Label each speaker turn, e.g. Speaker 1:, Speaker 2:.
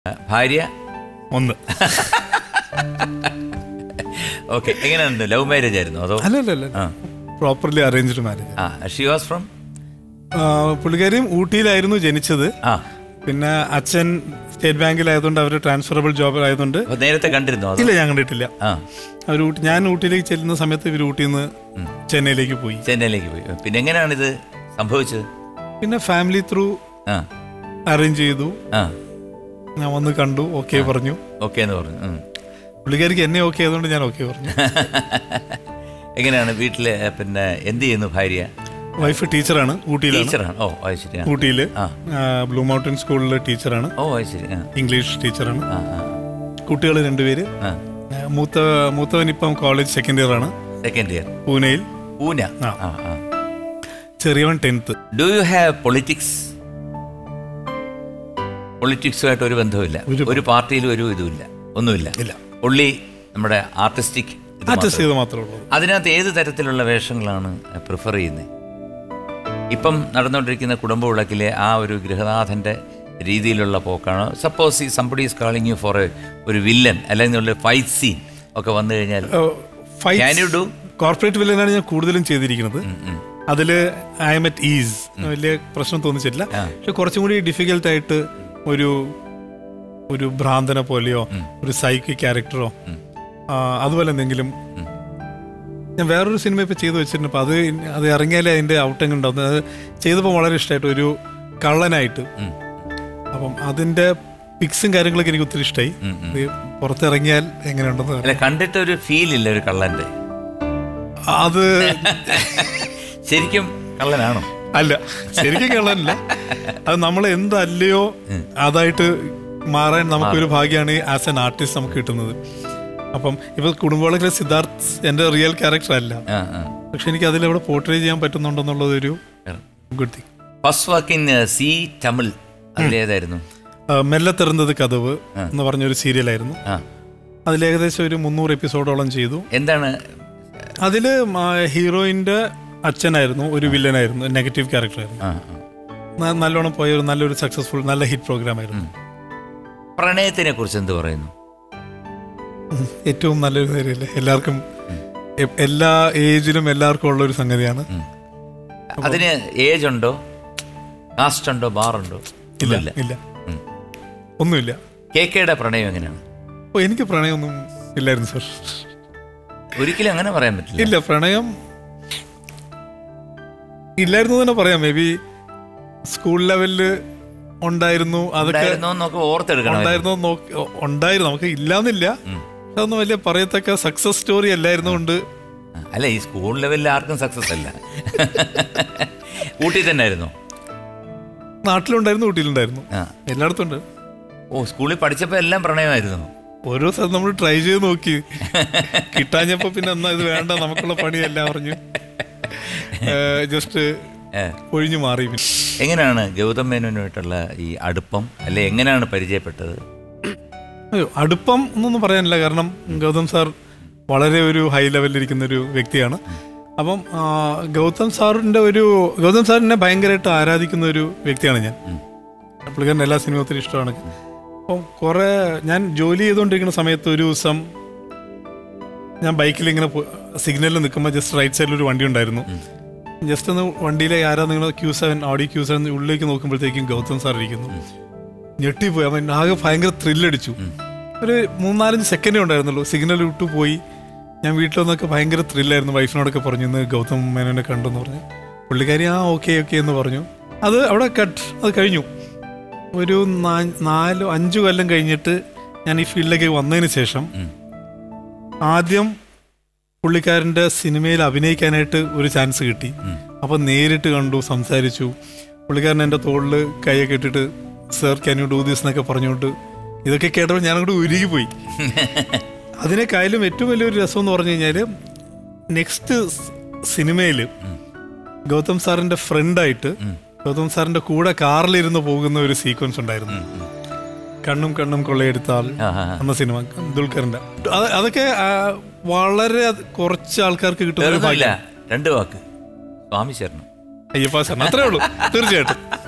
Speaker 1: ഭാര്യ
Speaker 2: ഒന്ന്
Speaker 1: ഓക്കെ എങ്ങനെയാണ് ലവ് മാരേജ് ആയിരുന്നു അതോ
Speaker 2: അല്ലല്ല
Speaker 1: ആ
Speaker 2: പ്രോപ്പർലി അറേഞ്ച്ഡ് മാരേജ്
Speaker 1: ആ ഷി വാസ് ഫ്രം
Speaker 2: പുള്ളിക്കാരിയും ഊട്ടിയിലായിരുന്നു ജനിച്ചത്
Speaker 1: ആ
Speaker 2: പിന്നെ അച്ഛൻ സ്റ്റേറ്റ് ബാങ്കിലായതുകൊണ്ട് അവർ ട്രാൻസ്ഫറബിൾ ജോബ് ആയതുകൊണ്ട്
Speaker 1: അപ്പൊ നേരത്തെ കണ്ടിരുന്നോ അതോ
Speaker 2: ഇല്ല ഞാൻ കണ്ടിട്ടില്ല
Speaker 1: ആ
Speaker 2: അവർ ഊട്ടി ഞാൻ ഊട്ടിയിലേക്ക് ചെല്ലുന്ന സമയത്ത് ഇവർ ഊട്ടിയിൽ നിന്ന് ചെന്നൈയിലേക്ക് പോയി
Speaker 1: ചെന്നൈയിലേക്ക് പോയി പിന്നെ എങ്ങനെയാണ് ഇത് സംഭവിച്ചത്
Speaker 2: പിന്നെ ഫാമിലി ത്രൂ
Speaker 1: ആ
Speaker 2: അറേഞ്ച് ചെയ്തു
Speaker 1: ആ
Speaker 2: ഞാൻ വന്ന് കണ്ടു ഓക്കെ പറഞ്ഞു
Speaker 1: ഓക്കെ എന്ന് പറഞ്ഞു ഉം.
Speaker 2: പുള്ളിക്കാരിക്ക് എന്നെ ഓക്കെ ആയതുകൊണ്ട് ഞാൻ ഓക്കെ പറഞ്ഞു
Speaker 1: എങ്ങനെയാണ് വീട്ടില് പിന്നെ എന്ത് ചെയ്യുന്നു ഭാര്യ
Speaker 2: വൈഫ് ടീച്ചറാണ് ഊട്ടിയിലാണ്
Speaker 1: ടീച്ചറാണ് ഓ അത് ശരി ആ.
Speaker 2: ഊട്ടിയിൽ
Speaker 1: ആ.
Speaker 2: ബ്ലൂ മൗണ്ടൻ സ്കൂളിലെ ടീച്ചറാണ്
Speaker 1: ഓ അത് ശരി ആ
Speaker 2: ഇംഗ്ലീഷ് ടീച്ചറാണ്
Speaker 1: ആ ആ
Speaker 2: കുട്ടികൾ രണ്ടുപേര്
Speaker 1: ആ
Speaker 2: ആ, മൂത്ത മൂത്തവൻ ഇപ്പം കോളേജ് സെക്കൻഡ് ഇയർ ആണ്
Speaker 1: സെക്കൻഡ് ഇയർ
Speaker 2: പൂനെയിൽ
Speaker 1: പൂന
Speaker 2: ആ.
Speaker 1: ആ ആ
Speaker 2: ചെറിയവൻ tenth
Speaker 1: do you have politics പൊളിറ്റിക്സുമായിട്ട് ഒരു ബന്ധവുമില്ല
Speaker 2: ഒരു-
Speaker 1: ഒരു പാർട്ടിയിലും ഒരു ഇതുമില്ല ഒന്നുമില്ല
Speaker 2: ഇല്ല.
Speaker 1: ഉള്ളി നമ്മുടെ ആർട്ടിസ്റ്റിക്
Speaker 2: അഡ്ജസ്റ്റ് ചെയ്ത് മാത്രമേ ഉള്ളൂ
Speaker 1: അതിനകത്ത് ഏത് തരത്തിലുള്ള വേഷങ്ങളാണ് പ്രിഫർ ചെയ്യുന്നത് ഇപ്പം നടന്നുകൊണ്ടിരിക്കുന്ന കുടുംബ വിളക്കിലെ ആ ഒരു ഗൃഹനാഥന്റെ രീതിയിലുള്ള പോക്കാണ് സപ്പോസ് ഈ somebody is calling you for ഒരു വില്ലൻ അല്ലെങ്കിൽ ഒരു ഫൈറ്റ് സീൻ ഒക്കെ വന്നു കഴിഞ്ഞാൽ Can you do?
Speaker 2: കോർപ്പറേറ്റ് വില്ലനാണ് ഞാൻ കൂടുതലും ചെയ്തിരിക്കുന്നത് അതില് ഐ എം അറ്റ് ഈസ് വലിയ പ്രശ്നം തോന്നിച്ചിട്ടില്ല പക്ഷെ കുറച്ചും കൂടി ഡിഫിക്കൽട്ട് ആയിട്ട് ഒരു ഒരു ഭ്രാന്തനെ പോലെയോ ഒരു സൈക്കിക് ക്യാരക്ടറോ അതുപോലെ എന്തെങ്കിലും ഞാൻ വേറൊരു സിനിമ ഇപ്പൊ ചെയ്തു വെച്ചിട്ടുണ്ട് അപ്പൊ അത് ഇൻ- അത് ഇറങ്ങിയാലേ അതിന്റെ ഔട്ടിങ് ഉണ്ടാവും അത് ചെയ്തപ്പോൾ വളരെ ഇഷ്ടമായിട്ട് ഒരു കള്ളനായിട്ട് അപ്പം അതിന്റെ പിക്സും കാര്യങ്ങളൊക്കെ എനിക്ക് ഒത്തിരി ഇഷ്ടമായി ഇത് പുറത്തിറങ്ങിയാൽ എങ്ങനെയുണ്ടെന്ന്
Speaker 1: അല്ല കണ്ടിട്ട് ഒരു ഫീൽ ഇല്ല ഒരു കള്ളന്റെ
Speaker 2: അത്
Speaker 1: ശരിക്കും കള്ളനാണോ
Speaker 2: അല്ല ശരിക്കും കള്ളനല്ല അത് നമ്മൾ എന്തല്ലയോ അതായിട്ട് മാറാൻ നമുക്കൊരു ഭാഗ്യമാണ് ആസ് എൻ ആർട്ടിസ്റ്റ് നമുക്ക് കിട്ടുന്നത് അപ്പം ഇപ്പൊ കുടുംബങ്ങളൊക്കെ സിദ്ധാർത്ഥ് എന്റെ റിയൽ ക്യാരക്ടർ അല്ല
Speaker 1: ആ ആ
Speaker 2: പക്ഷെ എനിക്ക് അതിലെവിടെ പോർട്രേ ചെയ്യാൻ പറ്റുന്നുണ്ടെന്നുള്ളത് ഒരു good thing
Speaker 1: first work in സി തമിഴ് അതിലേതായിരുന്നു
Speaker 2: മെല്ലെ തെറുന്നത് കഥവ് എന്ന് പറഞ്ഞൊരു സീരിയലായിരുന്നു
Speaker 1: ആ
Speaker 2: അതിൽ ഏകദേശം ഒരു മുന്നൂറ് എപ്പിസോഡോളം ചെയ്തു
Speaker 1: എന്താണ്
Speaker 2: അതില് മ- ഹീറോയിന്റെ അച്ഛനായിരുന്നു ഒരു വില്ലനായിരുന്നു നെഗറ്റീവ് ക്യാരക്ടറായിരുന്നു
Speaker 1: ആ ആ.
Speaker 2: ന- നല്ലോണം പോയ ഒരു നല്ലൊരു സക്സസ്ഫുൾ നല്ല ഹിറ്റ് പ്രോഗ്രാം ആയിരുന്നു
Speaker 1: പ്രണയത്തിനെ കുറിച്ച് എന്ത് പറയുന്നു
Speaker 2: ഏറ്റവും നല്ലൊരു കാര്യമല്ലേ എല്ലാവർക്കും എ- എല്ലാ ഏജിലും എല്ലാവർക്കും ഉള്ള ഒരു സംഗതിയാണ്
Speaker 1: അതിന് ഏജ് ഉണ്ടോ കാസ്റ്റ് ഉണ്ടോ ബാർ ഉണ്ടോ
Speaker 2: ഇല്ല
Speaker 1: ഒന്നുമില്ല
Speaker 2: ഇല്ല
Speaker 1: ഉം.
Speaker 2: ഒന്നുമില്ല
Speaker 1: കെ കെയുടെ പ്രണയം എങ്ങനെയാണ്
Speaker 2: ഓ എനിക്ക് പ്രണയമൊന്നും ഇല്ലായിരുന്നു സർ
Speaker 1: ഒരിക്കലും അങ്ങനെ പറയാൻ പറ്റില്ല
Speaker 2: ഇല്ല പ്രണയം ഇല്ലായിരുന്നു എന്ന് തന്നെ പറയാം മേ ബി സ്കൂൾ ലെവലില് ഉണ്ടായിരുന്നു അതൊക്കെ
Speaker 1: ഉണ്ടായിരുന്നോ എന്നൊക്കെ ഓർത്തെടുക്കണം
Speaker 2: ഉണ്ടായിരുന്നു നോക്കി ഉണ്ടായിരുന്നു നമുക്ക് ഇല്ലാന്നില്ല അതൊന്നും വലിയ പറയത്തക്ക സക്സസ് സ്റ്റോറി അല്ലായിരുന്നു കൊണ്ട്
Speaker 1: അല്ല ഈ സ്കൂൾ ലെവലിൽ ആർക്കും സക്സസ് അല്ല ഊട്ടി തന്നെ ആയിരുന്നോ
Speaker 2: നാട്ടിലുണ്ടായിരുന്നു ഊട്ടിയിലുണ്ടായിരുന്നു
Speaker 1: ആ
Speaker 2: എല്ലായിടത്തും ഉണ്ട്
Speaker 1: ഓ സ്കൂളിൽ പഠിച്ചപ്പോൾ എല്ലാം പ്രണയമായിരുന്നു
Speaker 2: ഓരോ സ്ഥലം നമ്മൾ ട്രൈ ചെയ്ത് നോക്കി കിട്ടാഞ്ഞപ്പോ പിന്നെ എന്നാ ഇത് വേണ്ട നമുക്കുള്ള പണിയല്ല പറഞ്ഞു ജസ്റ്റ്
Speaker 1: ഏ.
Speaker 2: ഒഴിഞ്ഞു മാറി പിന്നെ.
Speaker 1: എങ്ങനെയാണ് ഗൗതം മേനോനുമായിട്ടുള്ള ഈ അടുപ്പം അല്ലെ എങ്ങനെയാണ് പരിചയപ്പെട്ടത്
Speaker 2: അയ്യോ അടുപ്പം എന്നൊന്നും പറയാനില്ല കാരണം ഗൗതം സാർ വളരെ ഒരു ഹൈ ലെവലിൽ ഇരിക്കുന്ന ഒരു വ്യക്തിയാണ് അപ്പം ആ, ഗൗതം സാറിന്റെ ഒരു ഗൗതം സാറിനെ ഭയങ്കരമായിട്ട് ആരാധിക്കുന്ന ഒരു വ്യക്തിയാണ് ഞാൻ പുള്ളിക്കാരൻ്റെ എല്ലാ സിനിമയും ഒത്തിരി ഇഷ്ടമാണ് അപ്പം കുറെ ഞാൻ ജോലി ചെയ്തുകൊണ്ടിരിക്കുന്ന സമയത്ത് ഒരു ദിവസം ഞാൻ ബൈക്കിൽ ഇങ്ങനെ സിഗ്നലിൽ നിൽക്കുമ്പോൾ ജസ്റ്റ് റൈറ്റ് സൈഡിൽ ഒരു വണ്ടി ഉണ്ടായിരുന്നു ജസ്റ്റ് ഒന്ന് വണ്ടിയിലെ ആരാ നിങ്ങൾ Q seven Audi Q seven ഉള്ളിലേക്ക് നോക്കുമ്പോഴത്തേക്കും ഗൗതം സാർ ഇരിക്കുന്നു ഞെട്ടിപ്പോയി അവൻ ആകെ ഭയങ്കര ത്രില്ലടിച്ചു ഒരു മൂന്നാലഞ്ച് സെക്കൻഡേ ഉണ്ടായിരുന്നുള്ളൂ സിഗ്നൽ വിട്ടു പോയി ഞാൻ വീട്ടിൽ വന്നൊക്കെ ഭയങ്കര ത്രില്ലായിരുന്നു വൈഫിനോടൊക്കെ പറഞ്ഞു ഇന്ന് ഗൗതം മേനോനെ കണ്ടെന്ന് പറഞ്ഞു പുള്ളിക്കാരി ആ ഓക്കെ ഓക്കെ എന്ന് പറഞ്ഞു അത് അവിടെ കട്ട് അത് കഴിഞ്ഞു ഒരു നാ- നാലോ അഞ്ചു കൊല്ലം കഴിഞ്ഞിട്ട് ഞാൻ ഈ ഫീൽഡിലേക്ക് വന്നതിന് ശേഷം ആദ്യം പുള്ളിക്കാരൻ്റെ സിനിമയിൽ അഭിനയിക്കാനായിട്ട് ഒരു ചാൻസ് കിട്ടി അപ്പം നേരിട്ട് കണ്ടു സംസാരിച്ചു പുള്ളിക്കാരൻ എൻ്റെ തോളിൽ കൈയൊക്കെ ഇട്ടിട്ട് sir can you do this എന്നൊക്കെ പറഞ്ഞുകൊണ്ട് ഇതൊക്കെ കേട്ടപ്പോൾ ഞാൻ അങ്ങോട്ട് ഉരുകിപ്പോയി അതിനേക്കാളും ഏറ്റവും വലിയൊരു രസം എന്ന് പറഞ്ഞു കഴിഞ്ഞാൽ നെക്സ്റ്റ് സിനിമയിൽ ഗൗതം സാറിന്റെ ഫ്രണ്ടായിട്ട് ഗൗതം സാറിന്റെ കൂടെ കാറിലിരുന്ന് പോകുന്ന ഒരു സീക്വൻസ് ഉണ്ടായിരുന്നു കണ്ണും കണ്ണും കൊള്ളയെടുത്താൽ
Speaker 1: ആ, ആ, ആ.
Speaker 2: എന്ന സിനിമ ദുൽഖറിന്റെ അത് അതൊക്കെ ആ, വളരെ അത് കുറച്ച് ആൾക്കാർക്ക് കിട്ടുന്ന ഒരു
Speaker 1: വേറൊന്നുമില്ല
Speaker 2: ഭാഗ്യം
Speaker 1: രണ്ട് വാക്ക് സ്വാമി ശരണം
Speaker 2: അയ്യപ്പ സാറിന് അത്രേ ഉള്ളൂ തീർച്ചയായിട്ടും